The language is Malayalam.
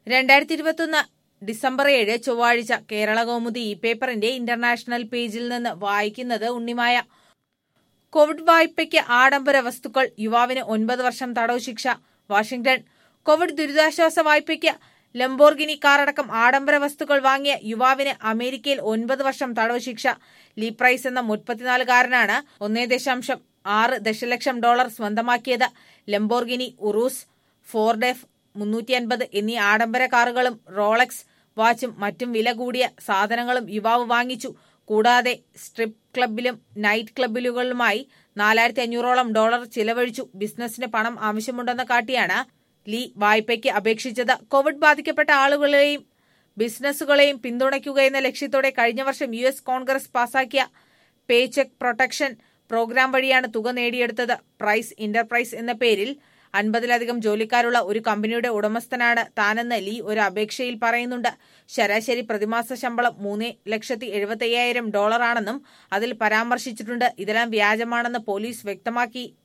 രണ്ടായിരത്തി ഇരുപത്തൊന്ന് ഡിസംബർ ഏഴ് ചൊവ്വാഴ്ച കേരള കൗമുദി ഈ പേപ്പറിന്റെ ഇന്റർനാഷണൽ പേജിൽ നിന്ന് വായിക്കുന്നത് ഉണ്ണിമായ കോവിഡ് വായ്പയ്ക്ക് ആഡംബര വസ്തുക്കൾ യുവാവിന് ഒൻപത് വർഷം തടവ് ശിക്ഷ വാഷിംഗ്ടൺ കോവിഡ് ദുരിതാശ്വാസ വായ്പയ്ക്ക് ലംബോർഗിനി കാറടക്കം ആഡംബര വസ്തുക്കൾ വാങ്ങിയ യുവാവിന് അമേരിക്കയിൽ ഒൻപത് വർഷം തടവ് ശിക്ഷ ലീ പ്രൈസ് എന്ന മുപ്പത്തിനാലുകാരനാണ് ഒന്നേ ദശാംശം ആറ് ദശലക്ഷം ഡോളർ സ്വന്തമാക്കിയത് ലംബോർഗിനി ഉറൂസ് ഫോർഡ് എഫ് മുന്നൂറ്റി അൻപത് എന്നീ ആഡംബര കാറുകളും റോളക്സ് വാച്ചും മറ്റും വില കൂടിയ സാധനങ്ങളും യുവാവ് വാങ്ങിച്ചു കൂടാതെ സ്ട്രിപ്പ് ക്ലബിലും നൈറ്റ് ക്ലബിലുകളുമായി നാലായിരത്തി അഞ്ഞൂറോളം ഡോളർ ചിലവഴിച്ചു ബിസിനസിന് പണം ആവശ്യമുണ്ടെന്ന് കാട്ടിയാണ് ലീ വായ്പയ്ക്ക് അപേക്ഷിച്ചത് കോവിഡ് ബാധിക്കപ്പെട്ട ആളുകളെയും ബിസിനസ്സുകളെയും പിന്തുണയ്ക്കുക എന്ന ലക്ഷ്യത്തോടെ കഴിഞ്ഞ വർഷം യു എസ് കോൺഗ്രസ് പാസാക്കിയ പേ ചെക്ക് പ്രൊട്ടക്ഷൻ പ്രോഗ്രാം വഴിയാണ് തുക നേടിയെടുത്തത് പ്രൈസ് എന്റർപ്രൈസ് എന്ന പേരിൽ അൻപതിലധികം ജോലിക്കാരുള്ള ഒരു കമ്പനിയുടെ ഉടമസ്ഥനാണ് താനെന്ന് ലീ ഒരു അപേക്ഷയിൽ പറയുന്നുണ്ട് ശരാശരി പ്രതിമാസ ശമ്പളം മൂന്ന് ലക്ഷത്തി എഴുപത്തി അയ്യായിരം ഡോളറാണെന്നും അതിൽ പരാമർശിച്ചിട്ടുണ്ട് ഇതെല്ലാം വ്യാജമാണെന്ന് പോലീസ് വ്യക്തമാക്കി